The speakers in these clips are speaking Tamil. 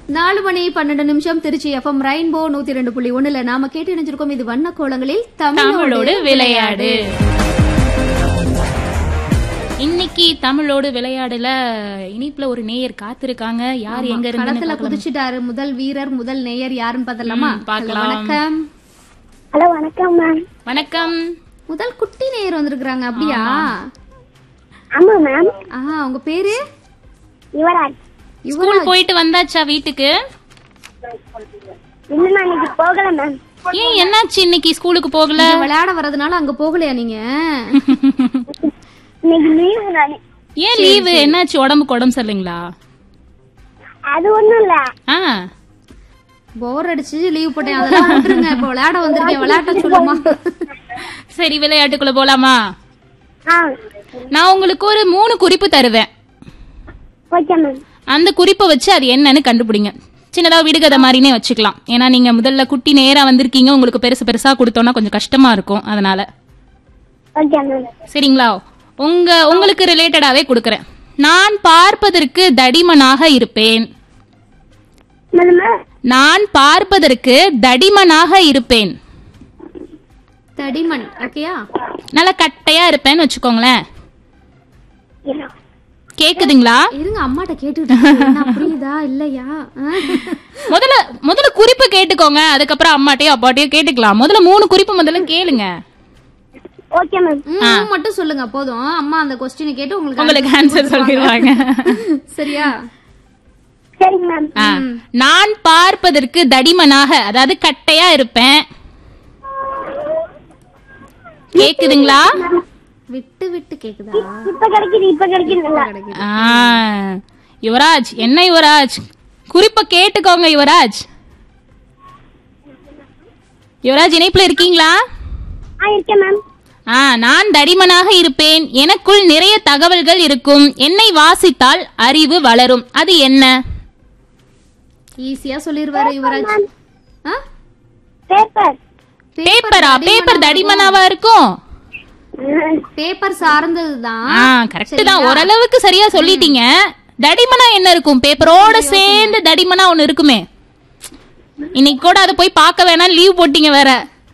நாலு மணி பன்னெண்டு நிமிஷம் திருச்சி எஃப்எம் ரெயின்போ நூத்தி ரெண்டு புள்ளி ஒண்ணுல நாம கேட்டு இணைஞ்சிருக்கோம் இது வண்ண கோலங்களில் தமிழோடு தமிழோடு விளையாடு இன்னைக்கு தமிழோடு விளையாடுல இனிப்புல ஒரு நேயர் காத்திருக்காங்க யார் எங்க இருந்து களத்துல குதிச்சுட்டாரு முதல் வீரர் முதல் நேயர் யாருன்னு பார்த்தலாமா ம், பார்க்கலாம். வணக்கம் ஹலோ வணக்கம் மேம் வணக்கம் முதல் குட்டி நேயர் வந்திருக்காங்க அப்படியா ஆமா மேம் ஆஹா உங்க பேரு யுவராஜ் ஸ்கூல் போயிட்டு வந்தாச்சா வீட்டுக்கு இன்னும் நான் இன்னைக்கு போகல மேம் ஏன் என்னாச்சு இன்னைக்கு ஸ்கூலுக்கு போகல இங்க விளையாட வர்றதுனால அங்க போகலையா நீங்க இன்னைக்கு லீவு நானே ஏன் லீவு என்னாச்சு உடம்புக்கு உடம்பு சரியில்லைங்களா அது ஒண்ணும் இல்ல ஆ போர் அடிச்சு லீவ் போட்டேன் அதெல்லாம் விட்டுருங்க இப்ப விளையாட வந்திருக்கேன் விளையாட்ட சொல்லுமா சரி விளையாட்டுக்குள்ள போலாமா ஆ நான் உங்களுக்கு ஒரு மூணு குறிப்பு தருவேன் ஓகே மேம் அந்த குறிப்பை வச்சு அது என்னன்னு கண்டுபிடிங்க சின்னதா விடுகதை மாதிரினே வச்சுக்கலாம் ஏன்னா நீங்க முதல்ல குட்டி நேரா வந்திருக்கீங்க உங்களுக்கு பெருசு பெருசா கொடுத்தோம்னா கொஞ்சம் கஷ்டமா இருக்கும் அதனால ஓகே மேம் சரிங்களா உங்க உங்களுக்கு ரிலேட்டடாவே கொடுக்கறேன் நான் பார்ப்பதற்கு தடிமனாக இருப்பேன் மேம் நான் பார்ப்பதற்கு தடிமனாக இருப்பேன் தடிமன் ஓகேயா நல்ல கட்டையா இருப்பேன்னு வச்சுக்கோங்களேன் கேக்குதுங்களா இருங்க அம்மாட்ட கேட்டுக்கிட்டு இருக்கேன். என்ன புரியுதா இல்லையா ஆ? முதல்ல முதல்ல குறிப்பு கேட்டுக்கோங்க அதுக்கப்புறம் அம்மாட்டையோ அப்பாட்டையோ கேட்டுக்கலாம் முதல்ல மூணு குறிப்பு முதல்ல கேளுங்க ஓகே மேம் ம், மட்டும் சொல்லுங்க போதும் அம்மா அந்த கொஸ்டினை கேட்டு உங்களுக்கு உங்களுக்கு ஆன்சர் சொல்லிடுவாங்க சரியா சரிங்க மேம் ஆ, நான் பார்ப்பதற்கு தடிமனாக அதாவது கட்டையா இருப்பேன் கேக்குதுங்களா விட்டு விட்டு கேக்குதா இப்ப கிடைக்குது இப்ப கிடைக்குது நல்லா ஆ, யுவராஜ் என்ன யுவராஜ் குறிப்ப கேட்டுக்கோங்க யுவராஜ் யுவராஜ் இணைப்புல இருக்கீங்களா ஆ இருக்கேன் மேம் ஆ நான் தடிமனாக இருப்பேன் எனக்குள் நிறைய தகவல்கள் இருக்கும் என்னை வாசித்தால் அறிவு வளரும் அது என்ன ஈஸியா சொல்லிருவாரு யுவராஜ் ஆ? பேப்பர் பேப்பரா பேப்பர் தடிமனாவா இருக்கும் பேப்பர் சார்ந்ததுதான் ஆ கரெக்ட் தான் ஓரளவுக்கு சரியா சொல்லிட்டீங்க தடிமனா என்ன இருக்கும் பேப்பரோட சேர்ந்து தடிமனா ஒண்ணு இருக்குமே இன்னைக்கு கூட அதை போய் பார்க்க வேணாம் லீவ் போட்டீங்க வேற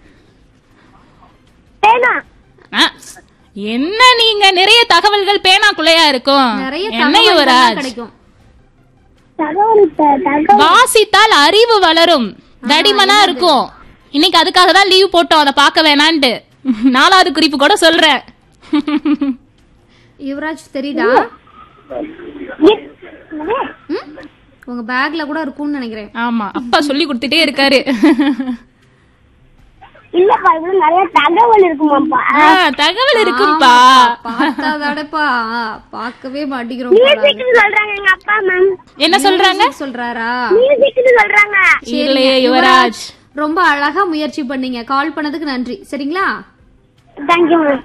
பேனா ஆ, என்ன நீங்க நிறைய தகவல்கள் பேனாக்குள்ளையா இருக்கும் நிறைய என்ன தகவல்கள் யுவராஜ் கிடைக்கும் தகவல் த- தகவல் வாசித்தால் அறிவு வளரும் தடிமனா இருக்கும் இன்னைக்கு அதுக்காக தான் லீவ் போட்டோம் அதை பார்க்க வேணான்ட்டு நாலாவது குறிப்பு கூட சொல்றேன் யுவராஜ் தெரியுதா இ- என்னது? ம்? உங்க பேக்ல கூட இருக்கும்னு நினைக்கிறேன் ஆமா அப்பா சொல்லி கொடுத்துட்டே இருக்காரு இல்லப்பா இவ்வளவு நிறைய தகவல் இருக்குமாப்பா ஆ, தகவல் இருக்கும்பா பார்த்தாதானப்பா பார்க்கவே மாட்டேங்கிறோம் மியூசிக்னு சொல்றாங்க எங்க அப்பா மேம் என்ன சொல்றாங்க சொல்றாரா மியூசிக்னு சொல்றாங்க இல்லையே யுவராஜ் ரொம்ப அழகா முயற்சி பண்ணீங்க கால் பண்ணதுக்கு நன்றி சரிங்களா தேங்க்யூ மேம்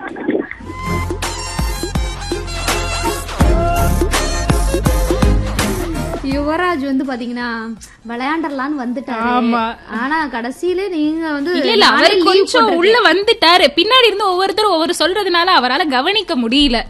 யுவராஜ் வந்து பாத்தீங்கன்னா விளையாண்டர்லான்னு வந்துட்டாரு ஆமா. ஆனா கடைசியில நீங்க வந்து இல்ல இல்ல நானே அவர் leave கொஞ்சம் போட்டிருக்கேன். உள்ள வந்துட்டாரு பின்னாடி இருந்து ஒவ்வொருத்தரும் ஒவ்வொரு சொல்றதுனால அவரால கவனிக்க முடியல